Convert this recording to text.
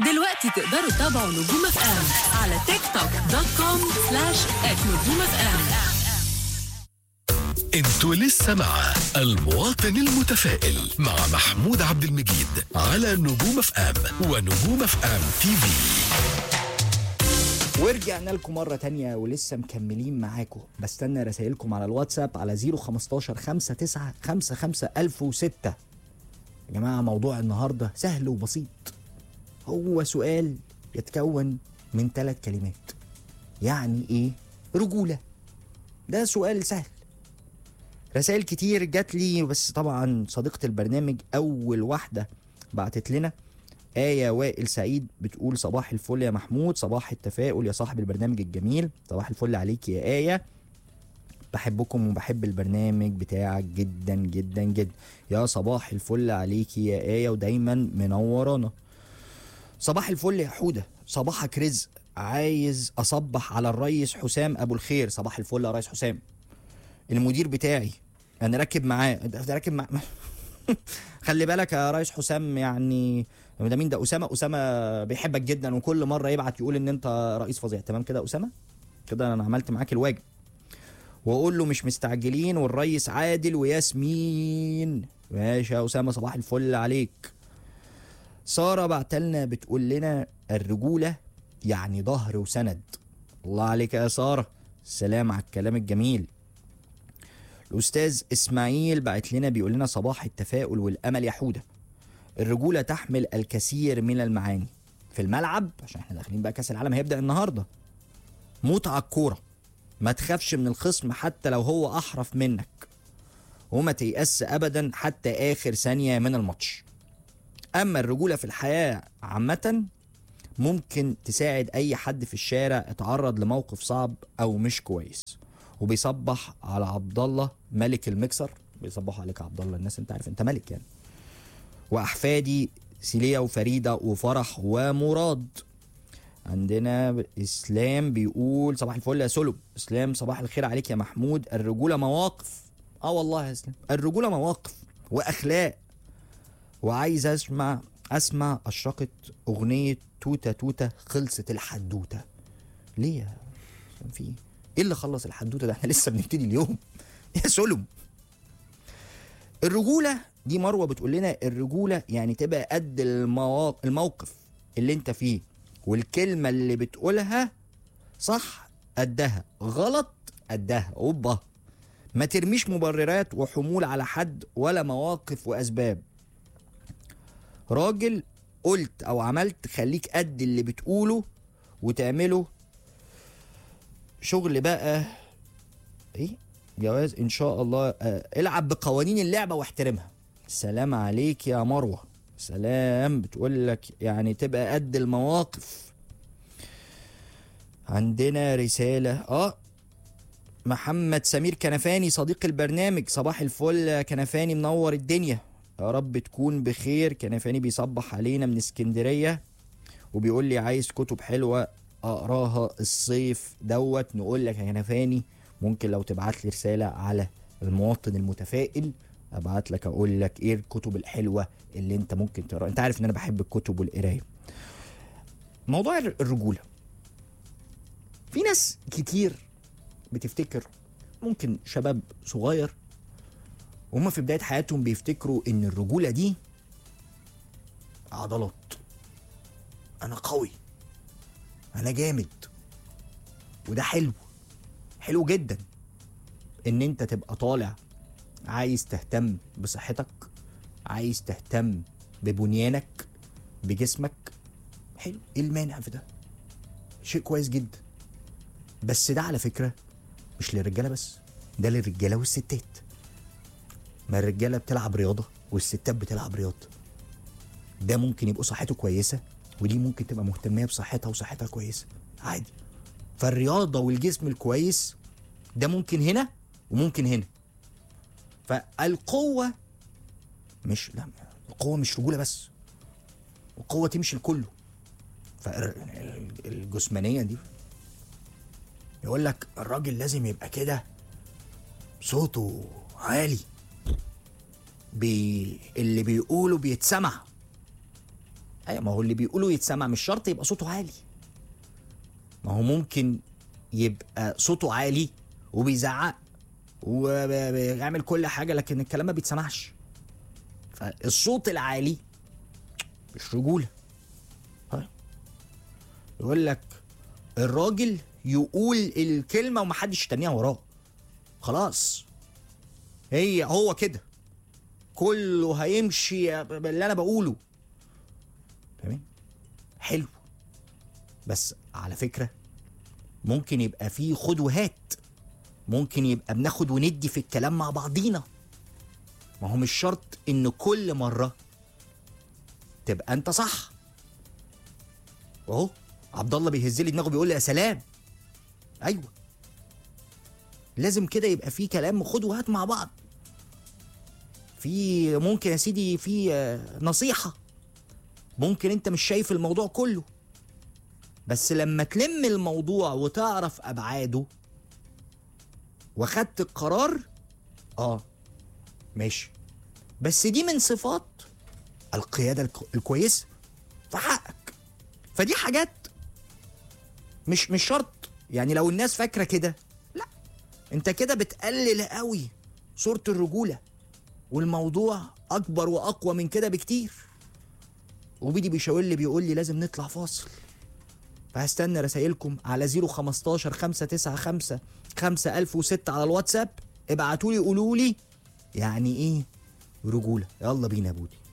دلوقتي تقدروا تتابعوا نجوم اف ام على تيك توك دوت كوم سلاش نجوم اف ام انتوا لسه مع المواطن المتفائل مع محمود عبد المجيد على نجوم اف ام ونجوم اف ام تي في ورجعنا لكم مرة تانية ولسه مكملين معاكم بستنى رسائلكم على الواتساب على 015 59 55 1006 يا جماعة موضوع النهاردة سهل وبسيط هو سؤال يتكون من ثلاث كلمات يعني ايه رجولة ده سؤال سهل رسائل كتير جات لي بس طبعا صديقة البرنامج أول واحدة بعتت لنا آية وائل سعيد بتقول صباح الفل يا محمود صباح التفاؤل يا صاحب البرنامج الجميل صباح الفل عليك يا آية بحبكم وبحب البرنامج بتاعك جدا جدا جدا يا صباح الفل عليك يا آية ودايما منورانا صباح الفل يا حودة صباحك رزق عايز أصبح على الريس حسام أبو الخير صباح الفل يا ريس حسام المدير بتاعي انا راكب معاه ده راكب مع خلي بالك يا ريس حسام يعني ده مين ده اسامه اسامه بيحبك جدا وكل مره يبعت يقول ان انت رئيس فظيع تمام كده يا اسامه كده انا عملت معاك الواجب واقول له مش مستعجلين والريس عادل وياسمين ماشي يا اسامه صباح الفل عليك ساره بعتلنا بتقول لنا الرجوله يعني ظهر وسند الله عليك يا ساره سلام على الكلام الجميل الأستاذ إسماعيل بعت لنا بيقول لنا صباح التفاؤل والأمل يا حودة الرجولة تحمل الكثير من المعاني في الملعب عشان احنا داخلين بقى كأس العالم هيبدأ النهاردة متعة الكورة ما تخافش من الخصم حتى لو هو أحرف منك وما تيأس أبدا حتى آخر ثانية من الماتش أما الرجولة في الحياة عامة ممكن تساعد أي حد في الشارع اتعرض لموقف صعب أو مش كويس وبيصبح على عبد الله ملك المكسر بيصبحوا عليك يا عبد الله الناس انت عارف انت ملك يعني واحفادي سيليا وفريده وفرح ومراد عندنا اسلام بيقول صباح الفل يا سلم اسلام صباح الخير عليك يا محمود الرجوله مواقف اه والله يا اسلام الرجوله مواقف واخلاق وعايز اسمع اسمع اشرقت اغنيه توته توته خلصت الحدوته ليه يا كان في ايه اللي خلص الحدوته ده احنا لسه بنبتدي اليوم يا سلم الرجوله دي مروه بتقول لنا الرجوله يعني تبقى قد المواق... الموقف اللي انت فيه والكلمه اللي بتقولها صح قدها غلط قدها اوبا ما ترميش مبررات وحمول على حد ولا مواقف واسباب راجل قلت او عملت خليك قد اللي بتقوله وتعمله شغل بقى ايه جواز ان شاء الله آه العب بقوانين اللعبه واحترمها سلام عليك يا مروه سلام بتقول لك يعني تبقى قد المواقف عندنا رساله اه محمد سمير كنفاني صديق البرنامج صباح الفل يا كنفاني منور الدنيا يا رب تكون بخير كنفاني بيصبح علينا من اسكندريه وبيقول لي عايز كتب حلوه اقراها الصيف دوت نقول لك يا كنفاني ممكن لو تبعت لي رساله على المواطن المتفائل ابعت لك اقول لك ايه الكتب الحلوه اللي انت ممكن تقراها انت عارف ان انا بحب الكتب والقرايه موضوع الرجوله في ناس كتير بتفتكر ممكن شباب صغير وهم في بدايه حياتهم بيفتكروا ان الرجوله دي عضلات انا قوي انا جامد وده حلو حلو جدا ان انت تبقى طالع عايز تهتم بصحتك عايز تهتم ببنيانك بجسمك حلو ايه المانع في ده شيء كويس جدا بس ده على فكره مش للرجاله بس ده للرجاله والستات ما الرجاله بتلعب رياضه والستات بتلعب رياضه ده ممكن يبقوا صحته كويسه ودي ممكن تبقى مهتميه بصحتها وصحتها كويسه عادي فالرياضه والجسم الكويس ده ممكن هنا وممكن هنا فالقوه مش لا القوه مش رجوله بس القوه تمشي لكله فالجسمانيه دي يقول لك الراجل لازم يبقى كده صوته عالي بي اللي بيقوله بيتسمع ايوه ما هو اللي بيقوله يتسمع مش شرط يبقى صوته عالي ما هو ممكن يبقى صوته عالي وبيزعق وبيعمل كل حاجه لكن الكلام ما بيتسمعش فالصوت العالي مش رجوله طيب. يقول لك الراجل يقول الكلمه ومحدش يتنيها وراه خلاص هي هو كده كله هيمشي باللي انا بقوله تمام حلو بس على فكره ممكن يبقى فيه خد وهات ممكن يبقى بناخد وندي في الكلام مع بعضينا ما هو مش شرط ان كل مره تبقى انت صح اهو عبد الله بيهز لي دماغه بيقول لي يا سلام ايوه لازم كده يبقى في كلام خد وهات مع بعض في ممكن يا سيدي في آه، نصيحه ممكن انت مش شايف الموضوع كله بس لما تلم الموضوع وتعرف ابعاده واخدت القرار اه ماشي بس دي من صفات القياده الكو- الكويسه في حقك فدي حاجات مش مش شرط يعني لو الناس فاكره كده لا انت كده بتقلل قوي صوره الرجوله والموضوع اكبر واقوى من كده بكتير وبيدي بيشاور لي بيقول لي لازم نطلع فاصل فهستنى رسايلكم على 015 595 5006 على الواتساب ابعتوا لي قولوا لي يعني ايه رجوله يلا بينا يا بودي